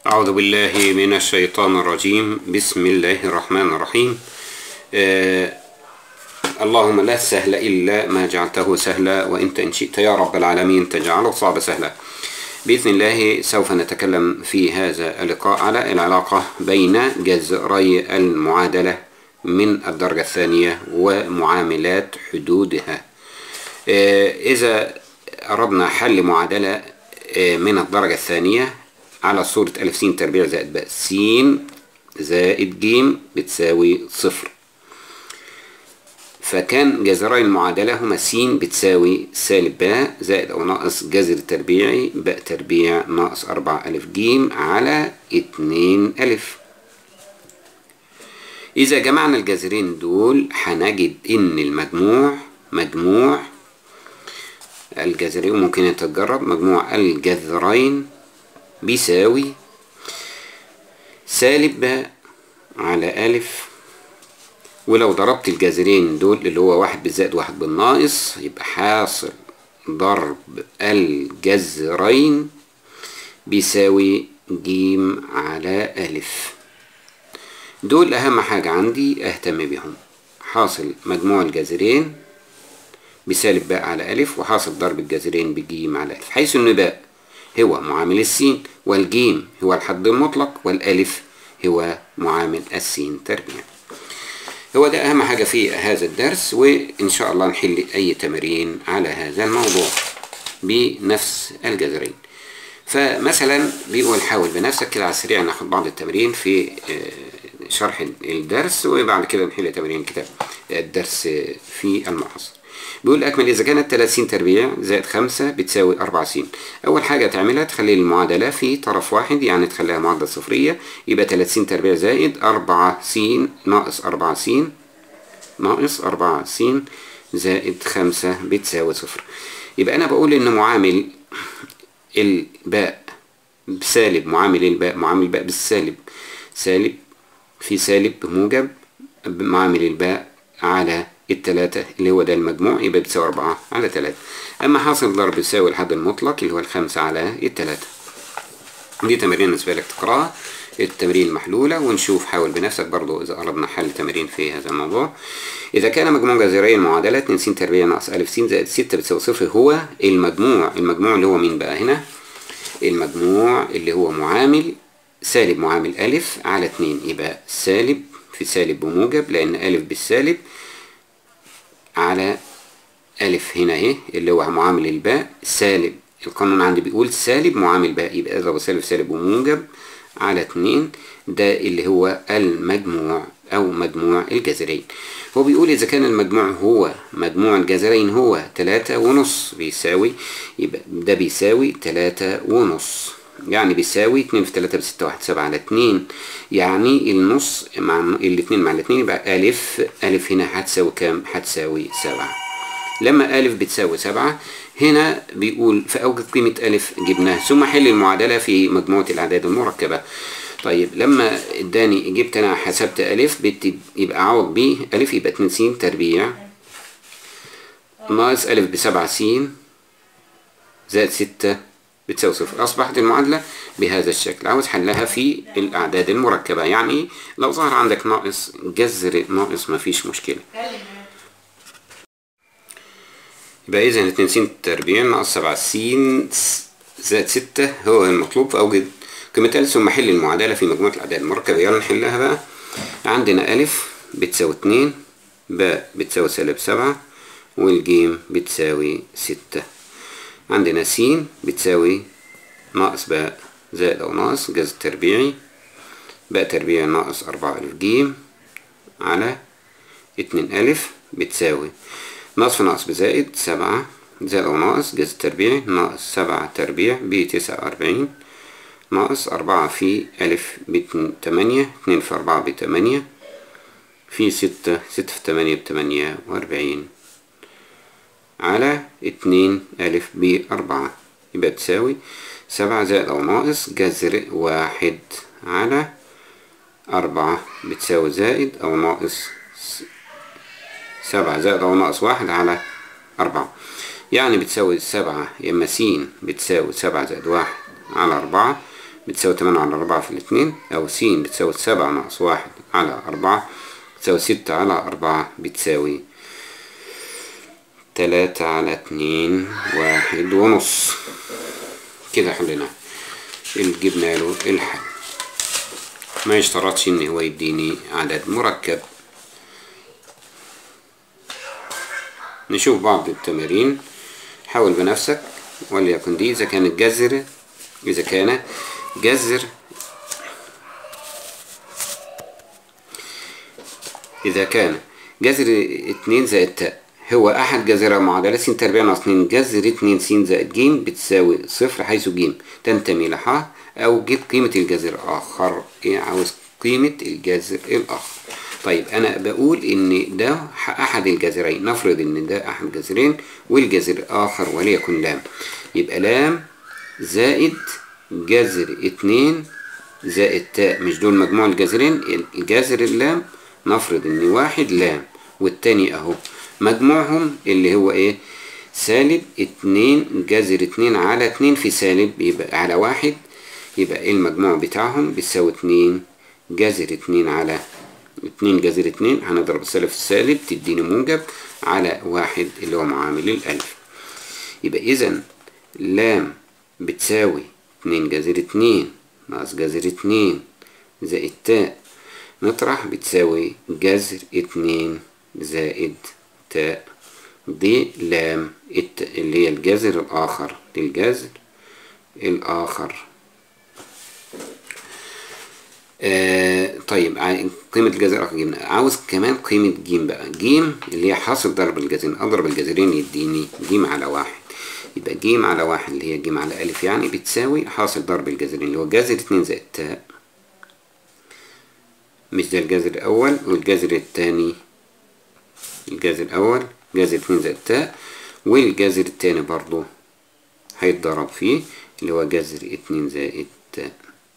أعوذ بالله من الشيطان الرجيم بسم الله الرحمن الرحيم آه اللهم لا سهل إلا ما جعلته سهلا وإنت إن شئت يا رب العالمين تجعله صعب سهلا بإذن الله سوف نتكلم في هذا اللقاء على العلاقة بين جذري المعادلة من الدرجة الثانية ومعاملات حدودها آه إذا أردنا حل معادلة آه من الدرجة الثانية على صورة ألف س تربيع زائد باء س زائد ج بتساوي صفر فكان جذري المعادلة هما س بتساوي سالب باء زائد أو ناقص جذر تربيعي باء تربيع ناقص أربعة ألف ج على اتنين ألف إذا جمعنا الجذرين دول هنجد إن المجموع مجموع الجذرين ممكن تتجرب مجموع الجذرين بيساوي سالب باء على ألف ولو ضربت الجذرين دول اللي هو واحد بالزائد واحد بالناقص يبقى حاصل ضرب الجذرين بيساوي جيم على ألف دول أهم حاجة عندي أهتم بهم حاصل مجموع الجذرين بسالب باء على ألف وحاصل ضرب الجذرين بجيم على ألف حيث إن باء هو معامل السين والجيم هو الحد المطلق والألف هو معامل السين تربيع هو ده أهم حاجة في هذا الدرس وإن شاء الله نحل أي تمارين على هذا الموضوع بنفس الجذرين فمثلا بيقول حاول بنفسك كده على السريع ناخد بعض التمارين في شرح الدرس وبعد كده نحل تمارين كتاب الدرس في المحاضرة بيقول أكمل إذا كانت 30 تربيع زائد 5 بتساوي 4 س أول حاجة تعملها تخلي المعادلة في طرف واحد يعني تخليها معادلة صفرية يبقى 30 تربيع زائد 4 س ناقص 4 س ناقص 4 س زائد 5 بتساوي صفر يبقى أنا بقول إن معامل الباء بسالب معامل الباء معامل الباء بالسالب سالب في سالب بموجب معامل الباء على التلاتة اللي هو ده المجموع يبقى بتساوي أربعة على تلاتة أما حاصل ضرب يساوي الحد المطلق اللي هو الخمسة على التلاتة دي تمارين بالنسبة لك تقراها التمرين المحلولة ونشوف حاول بنفسك برضو إذا أردنا حل تمارين في هذا الموضوع إذا كان مجموع جذري المعادلة 2 س تربيع ناقص ألف س زائد 6 بتساوي صفر هو المجموع المجموع اللي هو مين بقى هنا المجموع اللي هو معامل سالب معامل ألف على 2 يبقى سالب في سالب بموجب لأن ألف بالسالب على ألف هنا اهي اللي هو معامل الباء سالب القانون عندي بيقول سالب معامل باء يبقى اضرب سالب سالب وموجب على اتنين ده اللي هو المجموع أو مجموع الجذرين هو بيقول إذا كان المجموع هو مجموع الجذرين هو تلاتة ونص بيساوي يبقى ده بيساوي تلاتة ونص يعني بيساوي اتنين في تلاتة بستة واحد سبعة على اتنين يعني النص مع الاتنين مع الاتنين يبقى ألف ألف هنا هتساوي كام؟ هتساوي سبعة لما ألف بتساوي سبعة هنا بيقول في أوجد قيمة ألف جبناها ثم حل المعادلة في مجموعة الأعداد المركبة طيب لما اداني جبت أنا حسبت ألف يبقى عوض بيه ألف يبقى اتنين س تربيع ناقص ألف بسبعة س زائد ستة بتساوي صفر أصبحت المعادلة بهذا الشكل عاوز حلها في الأعداد المركبة يعني لو ظهر عندك ناقص جذر ناقص مفيش مشكلة يبقى إذا اتنين س تربيع ناقص سبعة س زائد ستة هو المطلوب فأوجد قيمة ألف ثم حل المعادلة في مجموعة الأعداد المركبة يلا نحلها بقى عندنا ألف بتساوي اتنين باء بتساوي سالب سبعة والجيم بتساوي ستة عندنا س بتساوي ناقص باء زائد أو ناقص جذر تربيعي باء تربيعي ناقص أربعة ألف جيم على اتنين ألف بتساوي ناقص في ناقص بزائد سبعة زائد أو ناقص جذر تربيعي ناقص سبعة تربيع بتسعة وأربعين ناقص أربعة في ألف بتمانية اتنين في أربعة بتمانية في ستة ستة في تمانية بتمانية وأربعين على اتنين ألف بأربعة يبقى تساوي سبعة زائد أو ناقص جذر واحد على أربعة بتساوي زائد أو ناقص سبعة زائد أو ناقص واحد على أربعة يعني بتساوي سبعة يا إما س بتساوي سبعة زائد واحد على أربعة بتساوي تمانية على أربعة في الاتنين أو س بتساوي سبعة ناقص واحد على أربعة بتساوي ستة على أربعة بتساوي تلاتة على اتنين واحد ونص كده حلنا جبنا له الحل ما يشترطش ان هو يديني عدد مركب نشوف بعض التمارين حاول بنفسك وليكن دي إذا كانت جذر إذا كان جذر إذا كان جذر اتنين زائد تاء هو أحد جذرها معادلة س تربيع ناقص اتنين جذر اتنين س زائد ج بتساوي صفر حيث ج تنتمي لح أو جيب قيمة الجذر الآخر إيه عاوز قيمة الجذر الآخر طيب أنا بقول إن ده أحد الجذرين نفرض إن ده أحد الجذرين والجذر الآخر وليكن لام يبقى لام زائد جذر اتنين زائد تاء مش دول مجموع الجذرين الجذر اللام نفرض إن واحد لام والتاني أهو مجموعهم اللي هو إيه سالب اتنين جذر اتنين على اتنين في سالب يبقى على واحد يبقى المجموع بتاعهم بيساوي اتنين جذر اتنين على اتنين جذر اتنين هنضرب السالب في السالب تديني موجب على واحد اللي هو معامل الألف يبقى إذا لام بتساوي اتنين جذر اتنين ناقص جذر اتنين زائد تاء نطرح بتساوي جذر اتنين زائد تاء دي لام اللي هي الجذر الآخر دي الجذر الآخر آه طيب قيمة الجذر الآخر جبنا عاوز كمان قيمة ج بقى ج اللي هي حاصل ضرب الجذرين أضرب الجذرين يديني ج على واحد يبقى ج على واحد اللي هي ج على ألف يعني بتساوي حاصل ضرب الجذرين اللي هو جذر اتنين زائد تاء مش ده الجذر الأول والجذر التاني الجذر الأول جذر اتنين زائد تاء والجذر التاني برضو هيتضرب فيه اللي هو جذر اتنين زائد تاء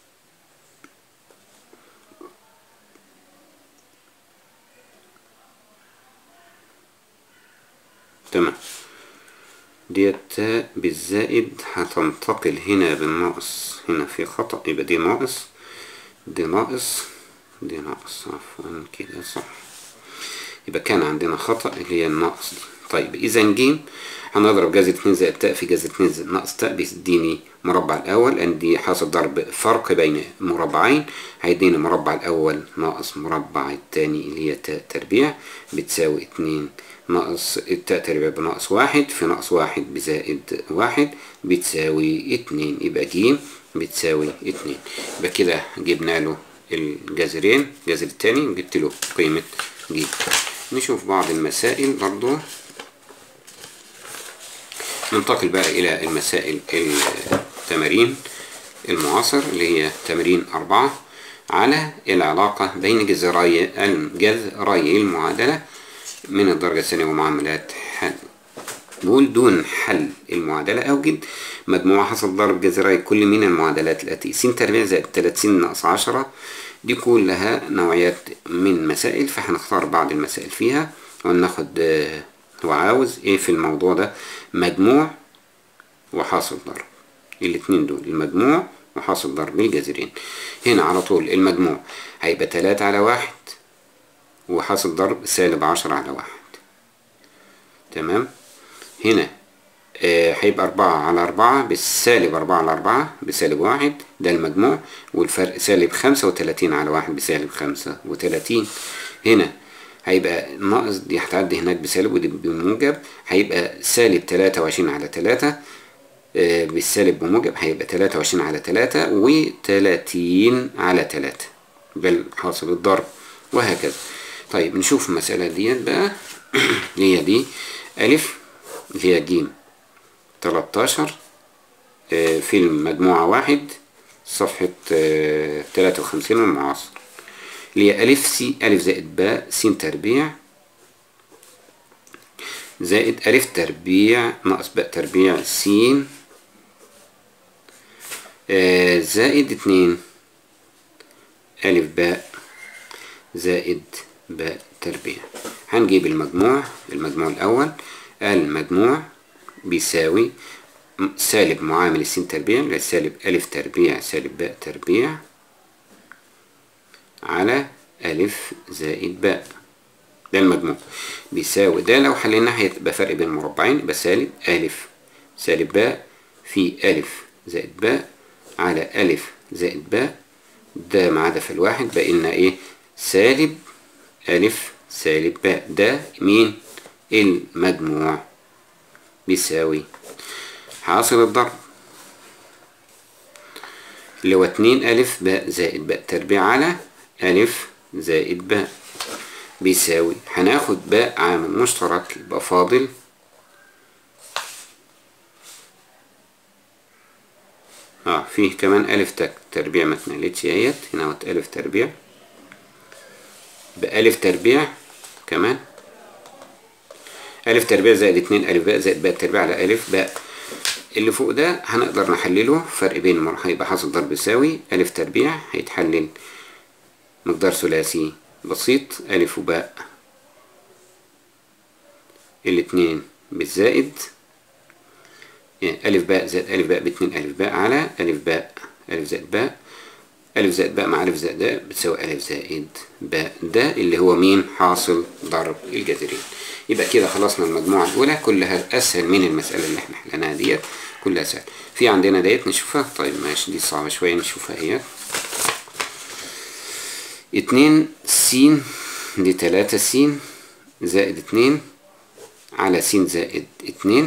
تمام ديت تاء بالزائد هتنتقل هنا بالناقص هنا في خطأ يبقى دي ناقص دي ناقص دي ناقص عفوا كده صح يبقى كان عندنا خطأ اللي هي الناقص دي طيب إذا ج هنضرب جذر اتنين زائد تاء في جذر اتنين زائد ناقص تاء بيديني مربع الأول لأن دي حاصل ضرب فرق بين مربعين هيديني مربع الأول ناقص مربع التاني اللي هي تاء تربيع بتساوي اتنين ناقص التاء تربيع بناقص واحد في ناقص واحد بزائد واحد بتساوي اتنين يبقى ج بتساوي اتنين يبقى كده جبنا له الجذرين الجذر التاني وجبت له قيمة ج نشوف بعض المسائل برضو ننتقل بقى إلى المسائل التمارين المعاصر اللي هي تمرين أربعة على العلاقة بين جذري جذري المعادلة من الدرجة الثانية ومعاملات حل بقول دون حل المعادلة أوجد مجموعة حصل ضرب جذري كل من المعادلات التي س تربيع زائد تلات س ناقص عشرة دي كلها نوعيات من مسائل فهنختار بعض المسائل فيها وناخد هو عاوز ايه في الموضوع ده مجموع وحاصل ضرب الاتنين دول المجموع وحاصل ضرب الجذرين هنا على طول المجموع هيبقى تلاتة على واحد وحاصل ضرب سالب عشرة على واحد تمام هنا آه هيبقى أربعة على أربعة بالسالب أربعة على أربعة بسالب واحد ده المجموع والفرق سالب خمسة وتلاتين على واحد بسالب خمسة وتلاتين هنا هيبقى ناقص دي هتعدي هناك بسالب ودي بموجب هيبقى سالب تلاتة وعشرين على تلاتة آه بالسالب بموجب هيبقى تلاتة وعشرين على تلاتة وتلاتين على تلاتة ده حاصل الضرب وهكذا طيب نشوف المسألة ديت بقى اللي هي دي ألف اللي هي جيم تلاتاشر آه فيلم مجموعة واحد صفحة آه تلاتة وخمسين المعاصر اللي هي ألف سي ألف زائد باء س تربيع زائد ألف تربيع ناقص باء تربيع س آه زائد اتنين ألف باء زائد باء تربيع هنجيب المجموع المجموع الأول المجموع بيساوي سالب معامل السين تربيع اللي هي سالب ألف تربيع سالب باء تربيع على ألف زائد باء ده المجموع بيساوي ده لو حليناه هيبقى فرق بين المربعين يبقى سالب ألف سالب باء في ألف زائد باء على ألف زائد باء ده مع ده في الواحد بقى لنا إيه سالب ألف سالب باء ده مين المجموع بيساوي حاصل الضرب اللي هو اتنين ألف باء زائد باء تربيع على ألف زائد باء بيساوي هناخد باء عامل مشترك يبقى فاضل اه فيه كمان ألف تك تربيع ما اتنقلتش اهيت هنا اهوت ألف تربيع بألف تربيع كمان ألف تربيع زائد اتنين ألف باء زائد باء تربيع على ألف باء اللي فوق ده هنقدر نحلله فرق بين المر هيبقى حاصل ضرب يساوي ألف تربيع هيتحلل مقدار ثلاثي بسيط ألف وباء الاتنين بالزائد يعني ألف باء زائد ألف باء باتنين ألف باء على ألف باء ألف زائد باء ألف زائد باء مع ألف زائد باء بتساوي ألف زائد باء ده اللي هو مين حاصل ضرب الجذرين يبقى كده خلصنا المجموعة الأولى كلها أسهل من المسألة اللي احنا حلناها ديت كلها سهل في عندنا ديت نشوفها طيب ماشي دي صعبة شوية نشوفها هي اتنين س دي تلاتة س زائد اتنين على س زائد اتنين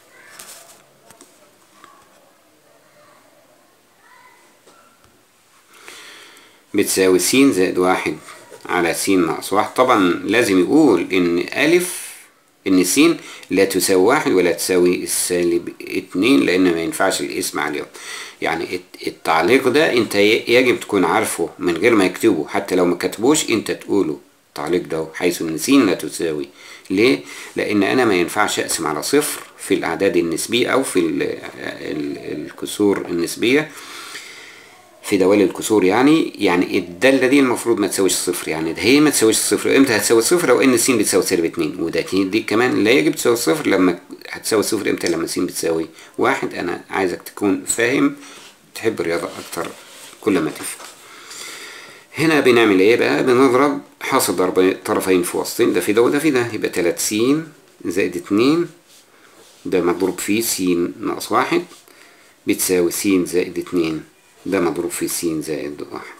بتساوي س زائد واحد على س ناقص واحد طبعا لازم يقول ان ألف ان س لا تساوي واحد ولا تساوي السالب اتنين لان ما ينفعش الاسم عليهم يعني التعليق ده انت يجب تكون عارفه من غير ما يكتبه حتى لو ما كتبوش انت تقوله التعليق ده حيث ان س لا تساوي ليه لان انا ما ينفعش اقسم على صفر في الاعداد النسبية او في ال ال الكسور النسبية في دوال الكسور يعني يعني الدالة دي المفروض ما تساويش صفر يعني ده هي ما تساويش صفر امتى هتساوي صفر لو ان س بتساوي سالب اتنين وده دي كمان لا يجب تساوي صفر لما هتساوي صفر امتى لما س بتساوي واحد انا عايزك تكون فاهم تحب الرياضة اكتر كل ما تفهم هنا بنعمل ايه بقى بنضرب حاصل ضرب طرفين في وسطين ده في ده وده في ده يبقى تلات س زائد اتنين ده مضروب فيه س ناقص واحد بتساوي س زائد اتنين ده مضروب في س زائد واحد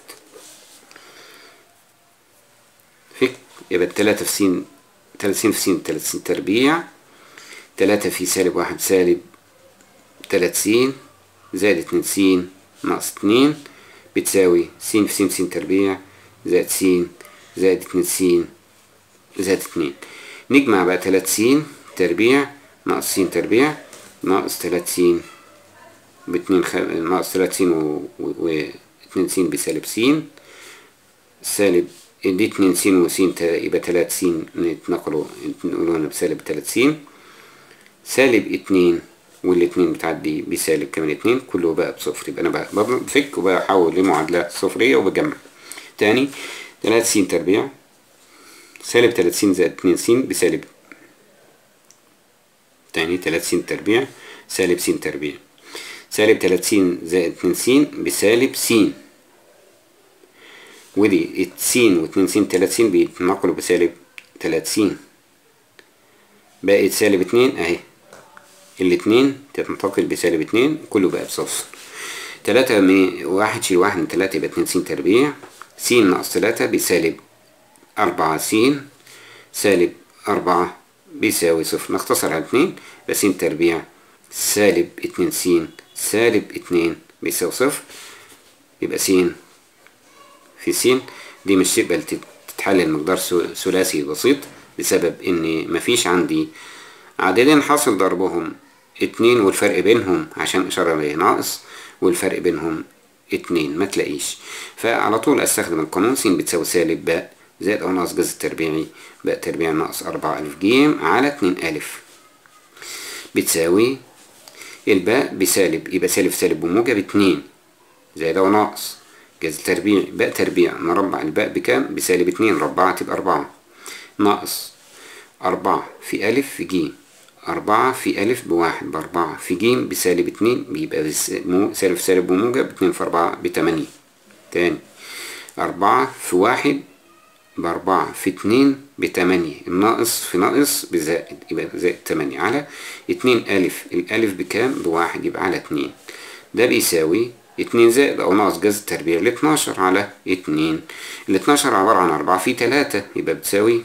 فك يبقى التلاتة في س تلات س في س تلات س تربيع تلاتة في سالب واحد سالب تلات س زائد اتنين س ناقص اتنين بتساوي س في س س تربيع زائد س زائد اتنين س زائد اتنين نجمع بقى تلات س تربيع ناقص س تربيع ناقص تلات س باتنين خ... ناقص تلات س و... و... اتنين س بسالب س سالب دي اتنين س وس يبقى تلات س نتنقلوا نقولوا هنا بسالب تلات س سالب اتنين والاتنين بتعدي بسالب كمان اتنين كله بقى بصفر يبقى انا بفك وبحول لمعادلة صفرية وبجمع تاني تلات س تربيع سالب تلات س زائد اتنين س بسالب تاني تلات س تربيع سالب س تربيع سالب تلات س زائد اتنين س بسالب س ودي س واتنين س تلات س بيتنقلوا بسالب تلات س بقت سالب اتنين اهي الاتنين تنتقل بسالب اتنين كله بقى بصفر تلاتة من واحد شيل واحد من تلاتة يبقى اتنين س تربيع س ناقص تلاتة بسالب أربعة س سالب أربعة بيساوي صفر نختصر على اتنين يبقى س تربيع سالب اتنين س سالب اتنين بيساوي صفر يبقى س في س دي مش تقبل تتحلل مقدار ثلاثي بسيط بسبب ان مفيش عندي عددين حاصل ضربهم اتنين والفرق بينهم عشان اشارة ليه ناقص والفرق بينهم اتنين ما تلاقيش فعلى طول استخدم القانون س بتساوي سالب باء زائد او ناقص جذر تربيعي باء تربيع ناقص أربعة ألف جيم على اتنين ألف بتساوي الباء بسالب يبقى سالب سالب بموجب اتنين زائد او ناقص جذر تربيع باء تربيع نربع الباء بكام بسالب اتنين ربعها تبقى أربعة ناقص أربعة في ألف في جيم أربعة في ألف بواحد بأربعة في جيم بسالب اتنين بيبقى بس مو سالب في سالب بموجب اتنين في أربعة بتمانية تاني أربعة في واحد بأربعة في اتنين بتمانية الناقص في ناقص بزائد يبقى زائد تمانية على اتنين ألف الألف بكام بواحد يبقى على اتنين ده بيساوي اتنين زائد أو ناقص جذر التربيع لاتناشر على اتنين الاتناشر عبارة عن أربعة في تلاتة يبقى بتساوي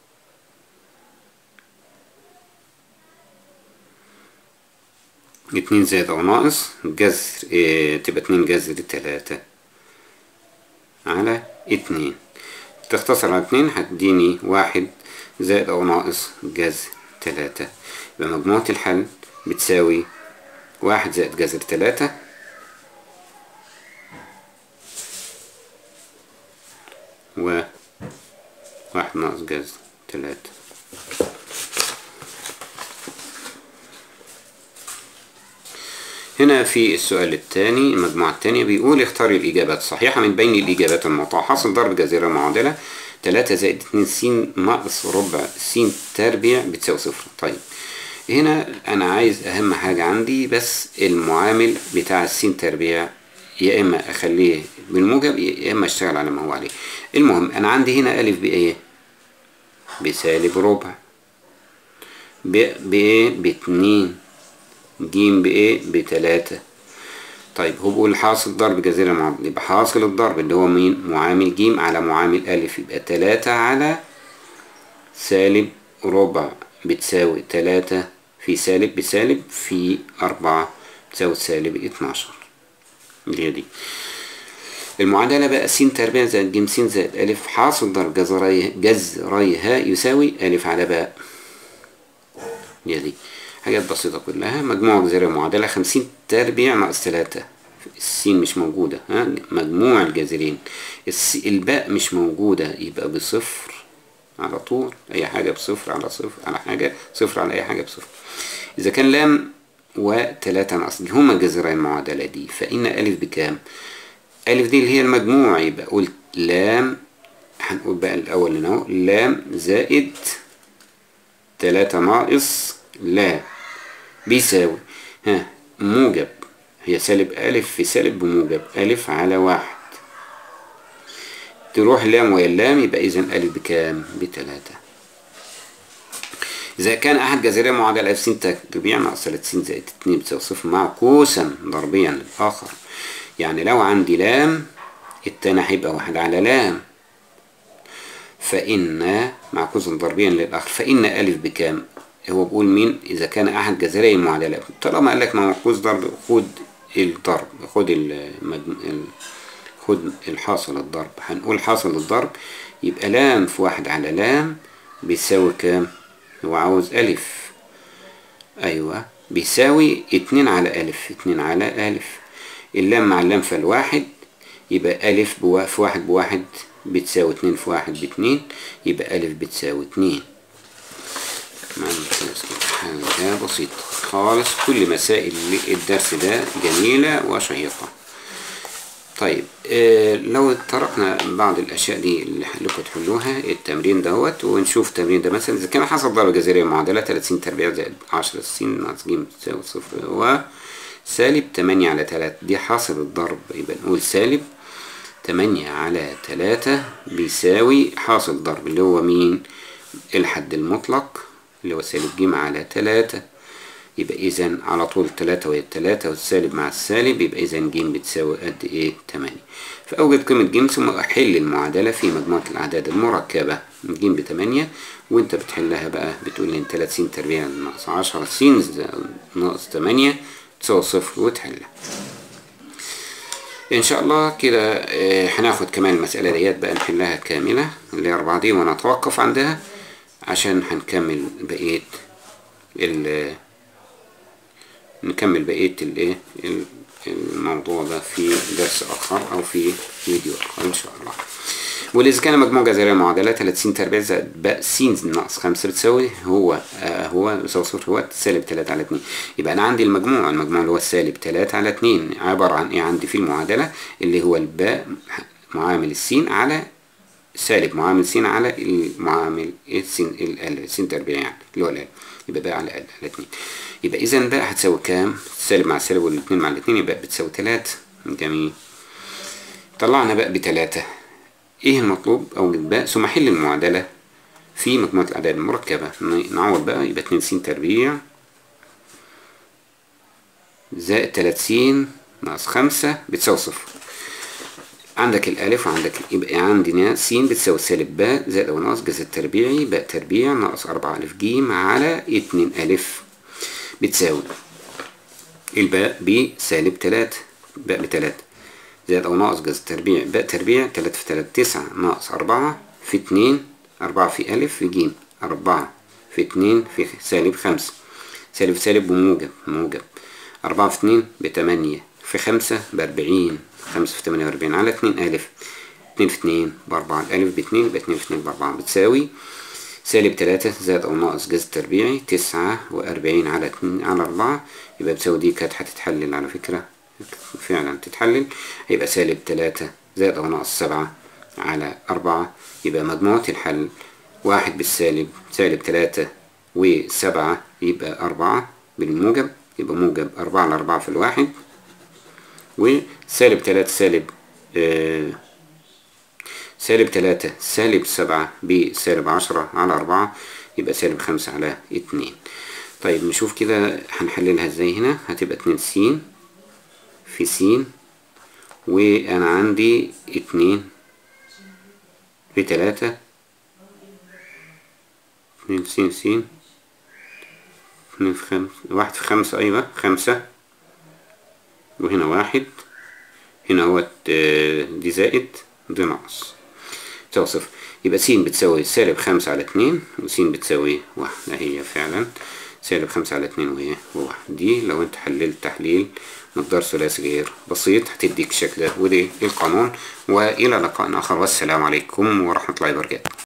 اتنين زائد أو ناقص جذر اه تبقى اتنين جذر تلاتة على اتنين تختصر على اتنين هتديني واحد زائد أو ناقص جذر تلاتة يبقى مجموعة الحل بتساوي واحد زائد جذر تلاتة و واحد ناقص جذر تلاتة هنا في السؤال الثاني المجموعة الثانية بيقول اختار الإجابات الصحيحة من بين الإجابات المعطاة حاصل ضرب جزيرة معادلة تلاتة زائد اتنين س ناقص ربع س تربيع بتساوي صفر طيب هنا أنا عايز أهم حاجة عندي بس المعامل بتاع السين تربيع يا إما أخليه بالموجب يا إما أشتغل على ما هو عليه المهم أنا عندي هنا ألف بإيه بسالب ربع بإيه باتنين جيم بإيه بتلاتة طيب هو بيقول حاصل ضرب جزيرة معادلة يبقى حاصل الضرب اللي هو مين معامل جيم على معامل ألف يبقى تلاتة على سالب ربع بتساوي تلاتة في سالب بسالب في أربعة بتساوي سالب اتناشر دي دي المعادلة بقى س تربيع زائد ج س زائد ألف حاصل ضرب جذري جذريها يساوي ألف على باء دي دي حاجات بسيطة كلها مجموع جذرية معادلة خمسين تربيع ناقص تلاتة السين مش موجودة ها مجموع الجذرين الباء مش موجودة يبقى بصفر على طول أي حاجة بصفر على صفر على حاجة صفر على أي حاجة بصفر إذا كان لام وتلاتة ناقص دي هما جذري المعادلة دي فإن ألف بكام؟ ألف دي اللي هي المجموع يبقى قلت لام هنقول بقى الأول هنا أهو لام زائد تلاتة ناقص لا بيساوي ها موجب هي سالب ألف في سالب بموجب ألف على واحد تروح لام ويا اللام يبقى إذا ألف بكام؟ بتلاتة إذا كان أحد جذرية معادلة ألف س تربيع ناقص تلاتة س زائد اتنين بتساوي صفر معكوسا ضربيا للآخر يعني لو عندي لام التاني هيبقى واحد على لام فإن معكوسا ضربيا للآخر فإن ألف بكام؟ هو بيقول مين إذا كان أحد جذري المعادلة طالما قال لك معكوس ضرب خد الضرب خد المجم... خد الحاصل الضرب هنقول حاصل الضرب يبقى لام في واحد على لام بيساوي كام؟ هو عاوز ألف أيوة بيساوي اتنين على ألف اتنين على ألف اللام مع اللام فالواحد يبقى ألف بوا... في واحد بواحد بتساوي اتنين في واحد باتنين يبقى ألف بتساوي اتنين حاجة بسيطة خالص كل مسائل الدرس ده جميلة وشيقة طيب آه لو تركنا بعض الأشياء دي اللي لكم تحلوها التمرين دوت ونشوف التمرين ده مثلا إذا كان حصل ضربة جذرية معادلة 30 تربيع زائد 10 س ناقص ج تساوي صفر وسالب 8 على 3 دي حاصل الضرب يبقى نقول سالب 8 على 3 بيساوي حاصل ضرب اللي هو مين الحد المطلق اللي هو سالب ج على تلاتة يبقى إذا على طول تلاتة وهي التلاتة والسالب مع السالب يبقى إذا ج بتساوي قد إيه؟ تمانية فأوجد قيمة ج ثم أحل المعادلة في مجموعة الأعداد المركبة ج بتمانية وأنت بتحلها بقى بتقول لي تلات س تربيع ناقص عشرة س ناقص تمانية تساوي صفر وتحلها ان شاء الله كده هناخد كمان المسألة ديت بقى نحلها كاملة اللي هي أربعة دي ونتوقف عندها عشان هنكمل بقية ال نكمل بقية الايه الموضوع ده في درس آخر أو في فيديو آخر إن شاء الله وإذا كان مجموع جذرية معادلة 30 تربيع زائد باء س ناقص 5 بتساوي هو آه هو بيساوي صفر هو سالب 3 على 2 يبقى أنا عندي المجموع المجموع اللي هو السالب 3 على 2 عبارة عن إيه عندي في المعادلة اللي هو الباء معامل السين على سالب معامل س على المعامل س ال س تربيع يعني اللي هو ال يبقى بقى على ال على اتنين يبقى إذا بقى هتساوي كام؟ سالب مع السالب والاتنين مع الاتنين يبقى بتساوي تلاتة جميل طلعنا بقى بتلاتة ايه المطلوب أوجد بقى ثم حل المعادلة في مجموعة الأعداد المركبة نعوض بقى يبقى اتنين س تربيع زائد تلات س ناقص خمسة بتساوي صفر عندك الألف وعندك يبقى عندنا س بتساوي سالب باء زائد أو ناقص جذر تربيعي باء تربيع ناقص أربعة ألف جيم على اتنين ألف بتساوي الباء بسالب تلاتة باء بتلاتة زائد أو ناقص جذر تربيع باء تربيع تلاتة في تلاتة تسعة ناقص أربعة في اتنين أربعة في ألف في جيم أربعة في اتنين في سالب خمسة سالب في سالب بموجب موجب أربعة في اتنين بتمانية في خمسة بأربعين خمسة في تمانية وأربعين على اتنين ألف اتنين في اتنين بأربعة الألف باتنين يبقى اتنين في اتنين بأربعة بتساوي سالب تلاتة زائد أو ناقص جذر تربيعي تسعة وأربعين على اتنين على أربعة يبقى بتساوي دي كانت هتتحلل على فكرة فعلا تتحلل هيبقى سالب تلاتة زائد أو ناقص سبعة على أربعة يبقى مجموعة الحل واحد بالسالب سالب تلاتة وسبعة يبقى أربعة بالموجب يبقى موجب أربعة على أربعة في الواحد وسالب تلاتة سالب آه سالب تلاتة سالب سبعة بسالب عشرة على أربعة يبقى سالب خمسة على اتنين طيب نشوف كده هنحللها ازاي هنا هتبقى اتنين س في س وأنا عندي اتنين في تلاتة اتنين س س اتنين في خمسة واحد في خمسة أيوة خمسة وهنا واحد هنا هو دي زائد دي ناقص تساوي صفر يبقى س بتساوي سالب خمسة على اتنين وس بتساوي واحد هي فعلا سالب خمسة على اتنين وهي وواحد دي لو انت حللت تحليل مقدار ثلاثي غير بسيط هتديك الشكل ده ودي القانون وإلى لقاء آخر والسلام عليكم ورحمة الله وبركاته